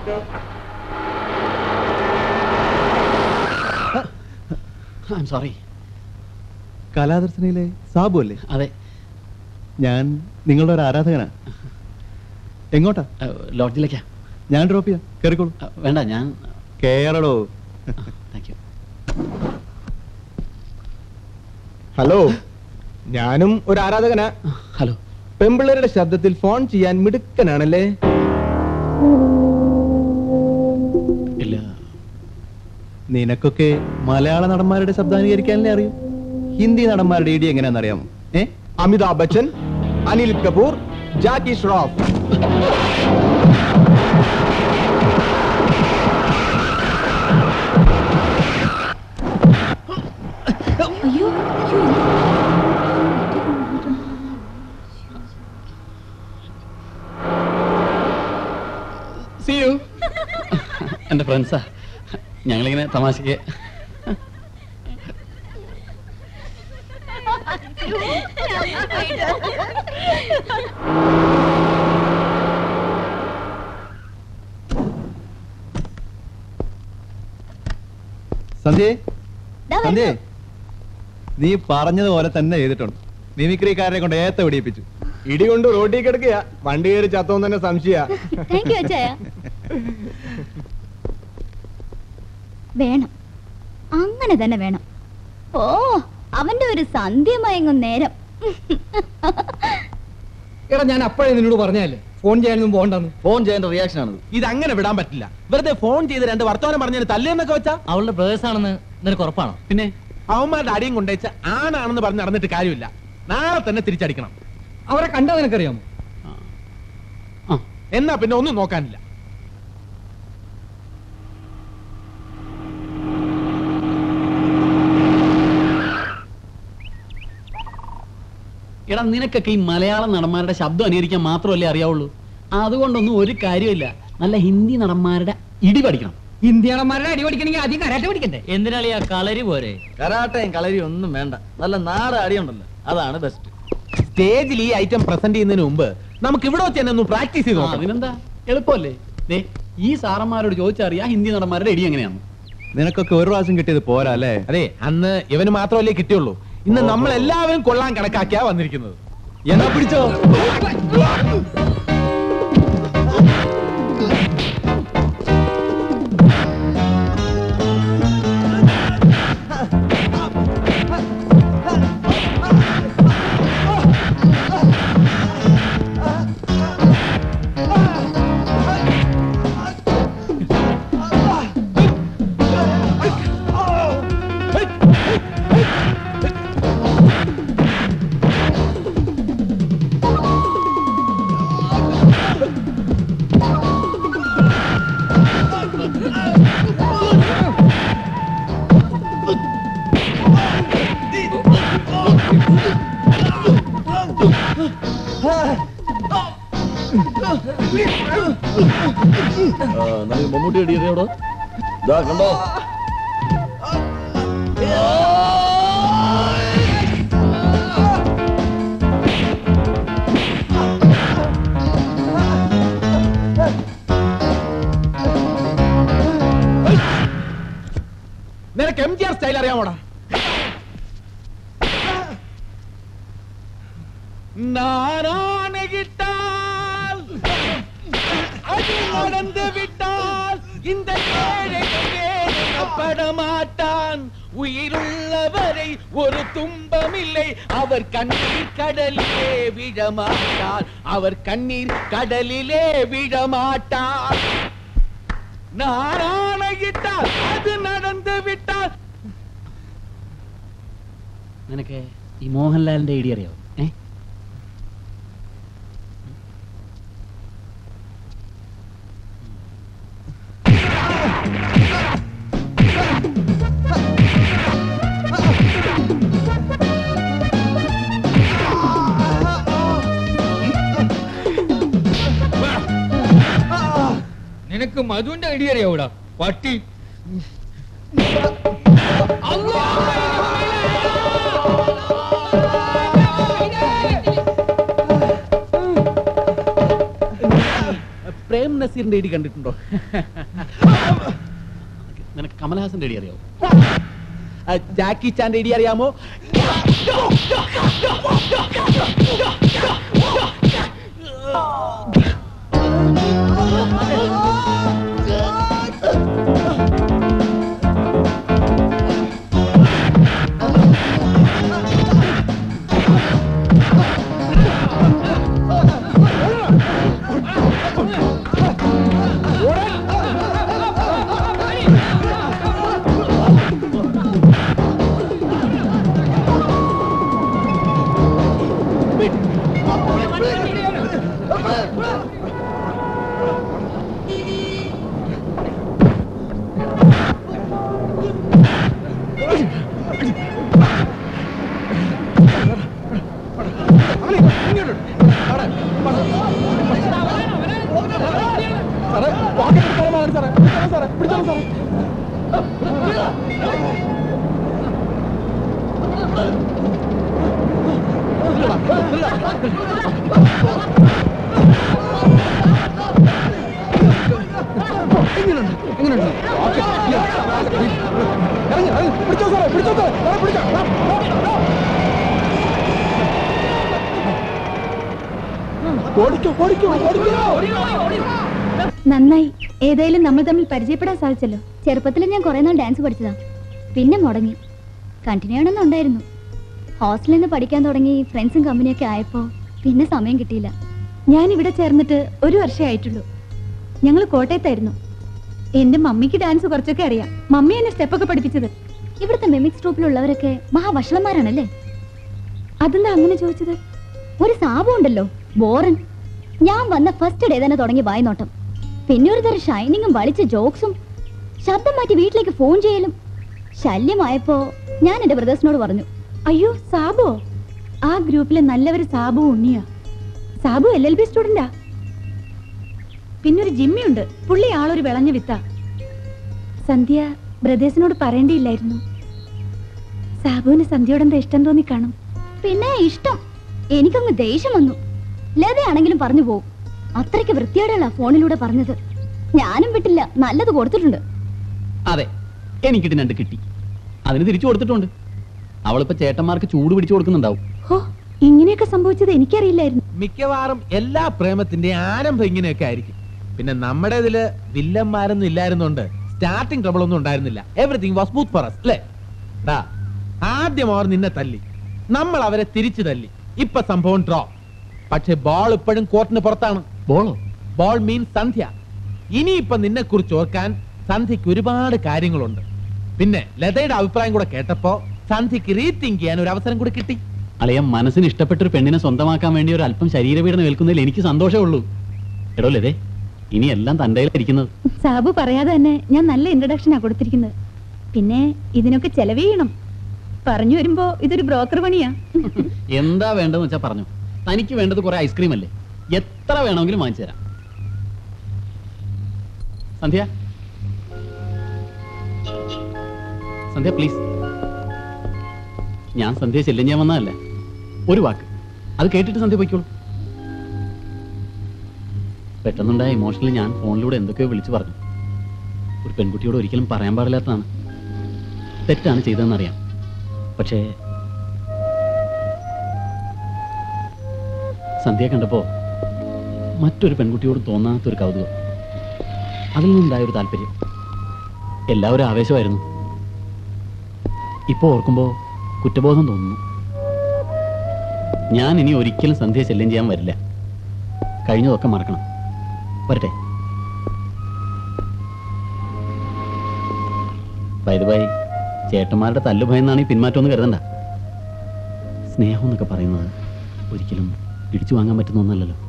I I'm sorry കലാദർശനയിലെ സാബു അല്ലേ അതെ ഞാൻ നിങ്ങളുടെ ഒരു ആരാധകനാ എങ്ങോട്ടാ ലോഡ്ജിലേക്കാ ഞാൻ ഡ്രോപ്പ് ചെയ്യാം കയറിക്കോളൂ വേണ്ട ഞാൻ കേറടോ താങ്ക് യു ഹലോ ഞാനും ഒരു ആരാധകനാ ഹലോ പെമ്പിള്ളേരുടെ ശബ്ദത്തിൽ ഫോൺ ചെയ്യാൻ മിടുക്കനാണല്ലേ ഇല്ല നിനക്കൊക്കെ മലയാള നടന്മാരുടെ ശബ്ദാനുകരിക്കാനല്ലേ അറിയൂ ഹിന്ദി നടന്മാരുടെ ഇടി എങ്ങനെയാണെന്ന് അറിയാമോ ഏ അമിതാഭ് ബച്ചൻ അനിൽ കപൂർ ജാക്കി ഷ്രോഫ് അയ്യോ സി യു എൻ്റെ ഫ്രണ്ട്സാ ഞങ്ങളിങ്ങനെ തമാശക്ക് സന്ധ്യേ ദാ വരുന്നു. സന്ധ്യേ നീ പറഞ്ഞതുപോലെ തന്നെ ചെയ്തിട്ടുണ്ട് മിമിക്രിക്കാരനെ കൊണ്ട് ഏത്ത പിടിപ്പിച്ചു ഇടി കൊണ്ട് റോഡിൽ കിടക്കുക വണ്ടി കയറി ചത്തോന്ന് തന്നെ സംശയ താങ്ക് യു അച്ചായ വേണം അങ്ങനെ തന്നെ വേണം ഓ അവന്റെ ഒരു സന്ധ്യ മയങ്ങും നേരം എടാ ഞാൻ അപ്പോഴേ നിന്നോട് പറഞ്ഞല്ലേ ഫോൺ ചെയ്യാനൊന്നും പോകണ്ടെന്ന് ഫോൺ ചെയ്യേണ്ട റിയാക്ഷൻ ആണ് ഇത് അങ്ങനെ വിടാൻ പറ്റില്ല വെറുതെ ഫോൺ ചെയ്ത് രണ്ട് വർത്തമാനം പറഞ്ഞതിന് തല്ലേന്നൊക്കെ വെച്ചാ അവളുടെ ബ്രദേഴ്സ് ആണെന്ന് നിനക്ക് ഉറപ്പാണോ പിന്നെ അവന്മാരുടെ അടിയും കൊണ്ടേച്ച ആണാണെന്ന് പറഞ്ഞ് നടന്നിട്ട് കാര്യമില്ല നാളെ തന്നെ തിരിച്ചടിക്കണം അവരെ കണ്ടാ നിനക്കറിയാമോ ആ എന്നാ പിന്നെ ഒന്നും നോക്കാനില്ല എടാ നിനക്കൊക്കെ ഈ മലയാളം നടന്മാരുടെ ശബ്ദം അനുകരിക്കാൻ മാത്രമല്ലേ അറിയാവുള്ളൂ അതുകൊണ്ടൊന്നും ഒരു കാര്യമില്ല നല്ല ഹിന്ദി നടന്മാരുടെ ഇടി പഠിക്കണം ഇന്ത്യണന്മാരുടെ അടി പഠിക്കണമെങ്കിൽ ആദ്യം കരാട്ടെ പഠിക്കണ്ടേ എന്തിനാളിയാ കളരി പോരെ കരാട്ടയും കളരിയും ഒന്നും വേണ്ട നല്ല നാട് അടിയുണ്ടല്ലോ അതാണ് ബെസ്റ്റ് സ്റ്റേജിൽ ഈ ഐറ്റം പ്രസന്റ് ചെയ്യുന്നതിന് മുമ്പ് നമുക്ക് ഇവിടെ വെച്ച് തന്നെ ഒന്ന് പ്രാക്ടീസ് ചെയ്ത് ആ, നോക്കാം അതിനെന്താ എളുപ്പമല്ലേ ദേ ഈ സാറന്മാരോട് ചോദിച്ചറിയാ ഹിന്ദി നടന്മാരുടെ ഇടി എങ്ങനെയാണ് നിനക്കൊക്കെ ഒരു പ്രാവശ്യം കിട്ടിയത് പോരാ അല്ലേ അതെ അന്ന് ഇവന് മാത്രമല്ലേ കിട്ടിയുള്ളൂ ഇന്ന് നമ്മൾ എല്ലാവരും കൊള്ളാൻ കണക്കാക്കിയാ വന്നിരിക്കുന്നത് എന്നാ പിടിച്ചോ നമുക്ക് മമ്മൂട്ടി അടിയതോടോ ഇതാ കണ്ടോ നിനക്ക് എം ജി ആർ സ്റ്റൈൽ അറിയാമോടാ நானானகிட்டால் அது நடந்து விட்டால் இந்த படமாட்டான் உயிருள்ளவரை ஒரு துன்பமில்லை அவர் கண்ணீர் கடலிலே விழமாட்டார் அவர் கண்ணீர் கடலிலே விழமாட்டார் நானானகிட்டால் அது நடந்து விட்டால் നിനക്ക് ഈ മോഹൻലാലിന്റെ ഇടി അറിയാവോ ഏ നിനക്ക് മധുവിന്റെ ഐഡിയ അറിയാവൂടാ പട്ടി പ്രേം നസീറിന്റെ ഇടി കണ്ടിട്ടുണ്ടോ നിനക്ക് കമലഹാസന്റെ അടി അറിയാവോ ആ, ജാക്കി ചാന്റെ ഇടി അറിയാമോ സാറേ പോക്കറ്റ് സ്ഥലമാണ് സാറേ പിടിച്ചോളൂ സാറേ പിടിച്ചോളൂ സാറേ ഇറങ്ങി ഇറങ്ങി പിടിച്ചോ സാറേ പിടിച്ചോ സാറേ സാറേ പിടിച്ചോ ആ, ആ, ആ. ഓടിക്കോ ഓടിക്കോ ഓടിക്കോ നന്നായി ഏതായാലും നമ്മൾ തമ്മിൽ പരിചയപ്പെടാൻ സാധിച്ചല്ലോ ചെറുപ്പത്തിൽ ഞാൻ കുറെ നാൾ ഡാൻസ് പഠിച്ചതാ പിന്നെ മുടങ്ങി കണ്ടിന്യൂ ചെയ്യണമെന്നുണ്ടായിരുന്നു ഹോസ്റ്റലിൽ നിന്ന് പഠിക്കാൻ തുടങ്ങി ഫ്രണ്ട്സും കമ്പനിയൊക്കെ ആയപ്പോ പിന്നെ സമയം കിട്ടിയില്ല ഞാൻ ഇവിടെ ചേർന്നിട്ട് ഒരു വർഷമേ ആയിട്ടുള്ളൂ ഞങ്ങൾ കോട്ടയത്തായിരുന്നു എന്റെ മമ്മിക്ക് ഡാൻസ് കുറച്ചൊക്കെ അറിയാം മമ്മി എന്നെ സ്റ്റെപ്പൊക്കെ പഠിപ്പിച്ചത് ഇവിടുത്തെ മെമിക്സ് ട്രൂപ്പിലുള്ളവരൊക്കെ മഹാവഷളന്മാരാണല്ലേ അതെന്താ അങ്ങനെ ചോദിച്ചത് ഒരു സാബു ഉണ്ടല്ലോ ബോറൻ ഞാൻ വന്ന ഫസ്റ്റ് ഡേ തന്നെ തുടങ്ങി വായ്നോട്ടം പിന്നെ ഒരു തരം ഷൈനിങ്ങും വളിച്ച ജോക്സും ശബ്ദം മാറ്റി വീട്ടിലേക്ക് ഫോൺ ചെയ്യലും ശല്യമായപ്പോ ഞാൻ എന്റെ ബ്രദേഴ്സിനോട് പറഞ്ഞു അയ്യോ സാബോ ആ ഗ്രൂപ്പിലെ നല്ലവര് സാബു ഉണ്ണിയാ സാബു എൽ എൽ ബി സ്റ്റുഡന്റാ പിന്നൊരു ജിമ്മിയുണ്ട് പുള്ളി ആളൊരു വിളഞ്ഞ വിത്ത സന്ധ്യ ബ്രദേഴ്സിനോട് പറയേണ്ടിയില്ലായിരുന്നു സാബുവിന് സന്ധ്യയോട് എന്താ ഇഷ്ടം തോന്നി കാണും പിന്നെ ഇഷ്ടം എനിക്കങ്ങ് ദേഷ്യം വന്നു ലതയാണെങ്കിലും പറഞ്ഞു പോകും അത്രയ്ക്ക് വൃത്തിയോടെയുള്ള ഫോണിലൂടെ പറഞ്ഞത് ഞാനും വിട്ടില്ല നല്ലത് കൊടുത്തിട്ടുണ്ട് അതെ എനിക്കിട്ട് രണ്ട് കിട്ടി അതിന് തിരിച്ചു കൊടുത്തിട്ടുണ്ട് അവളിപ്പോ ചേട്ടന്മാർക്ക് ചൂട് പിടിച്ചു കൊടുക്കുന്നുണ്ടാവും ഹോ ഇങ്ങനെയൊക്കെ സംഭവിച്ചത് എനിക്കറിയില്ലായിരുന്നു മിക്കവാറും എല്ലാ പ്രേമത്തിന്റെ ആരംഭം ഇങ്ങനെയൊക്കെ ആയിരിക്കും പിന്നെ നമ്മുടെ ഇതില് വില്ലന്മാരൊന്നും ഇല്ലായിരുന്നോണ്ട് സ്റ്റാർട്ടിംഗ് ട്രബിൾ ഒന്നും ഉണ്ടായിരുന്നില്ല everything was smooth for us അല്ലേ ഡാ ആദ്യം അവർ നിന്നെ തല്ലി നമ്മൾ അവരെ തിരിച്ചു തല്ലി ഇപ്പൊ സംഭവം ഡ്രോ പക്ഷെ ബോൾ ഇപ്പോഴും കോർട്ടിന് പുറത്താണ് ബോളോ ബോൾ മീൻസ് സന്ധ്യ ഇനിയിപ്പൊ നിന്നെ കുറിച്ച് ഓർക്കാൻ സന്ധ്യക്ക് ഒരുപാട് കാര്യങ്ങളുണ്ട് പിന്നെ ലതയുടെ അഭിപ്രായം കൂടെ കേട്ടപ്പോ സന്ധ്യക്ക് റീതിങ്ക് ചെയ്യാൻ ഒരു അവസരം കൂടി കിട്ടി അളിയ മനസ്സിന് ഇഷ്ടപ്പെട്ട ഒരു പെണ്ണിനെ സ്വന്തമാക്കാൻ വേണ്ടി ഒരു അല്പം ശരീരപീഡനം ഏൽക്കുന്നതിൽ എനിക്ക് സന്തോഷമേ ഉള്ളൂ എടോ ലതേ ഇനി എല്ലാം തൻ്റെ ഇരിക്കുന്നത് സാബു പറയാതെ തന്നെ ഞാൻ നല്ല ഇൻട്രഡക്ഷനാ കൊടുത്തിരിക്കുന്നത് പിന്നെ ഇതിനൊക്കെ ചെലവ് ചെയ്യണം പറഞ്ഞു വരുമ്പോ ഇതൊരു ബ്രോക്കർ പണിയാ എന്താ വേണ്ടതെന്ന് വെച്ചാ പറഞ്ഞു തനിക്ക് വേണ്ടത് കുറെ ഐസ്ക്രീം അല്ലേ എത്ര വേണമെങ്കിലും വാങ്ങിച്ചു തരാം സന്ധ്യ സന്ധ്യ പ്ലീസ് ഞാൻ സന്ധ്യ ശല്യം ചെയ്യാൻ വന്നതല്ല ഒരു വാക്ക് അത് കേട്ടിട്ട് സന്ധ്യ പോയിക്കോളൂ പെട്ടെന്നുണ്ടായ ഇമോഷണലി ഞാൻ ഫോണിലൂടെ എന്തൊക്കെയോ വിളിച്ചു പറഞ്ഞു ഒരു പെൺകുട്ടിയോട് ഒരിക്കലും പറയാൻ പാടില്ലാത്തതാണ് തെറ്റാണ് ചെയ്തതെന്നറിയാം പക്ഷേ സന്ധ്യ കണ്ടപ്പോ മറ്റൊരു പെൺകുട്ടിയോട് തോന്നാത്തൊരു കൗതുകം അതിൽ നിന്നുണ്ടായ ഒരു താല്പര്യം എല്ലാവരും ആവേശമായിരുന്നു ഇപ്പോൾ ഓർക്കുമ്പോൾ കുറ്റബോധം തോന്നുന്നു ഞാൻ ഇനി ഒരിക്കലും സന്ധ്യ ശല്യം ചെയ്യാൻ വരില്ല കഴിഞ്ഞതൊക്കെ മറക്കണം വരട്ടെ വൈദ്യുവായി ചേട്ടന്മാരുടെ തല്ലുഭയെന്നാണ് ഈ പിന്മാറ്റം എന്ന് കരുതണ്ട സ്നേഹം എന്നൊക്കെ പറയുന്നത് ഒരിക്കലും പിടിച്ചു വാങ്ങാൻ പറ്റുന്ന ഒന്നല്ലല്ലോ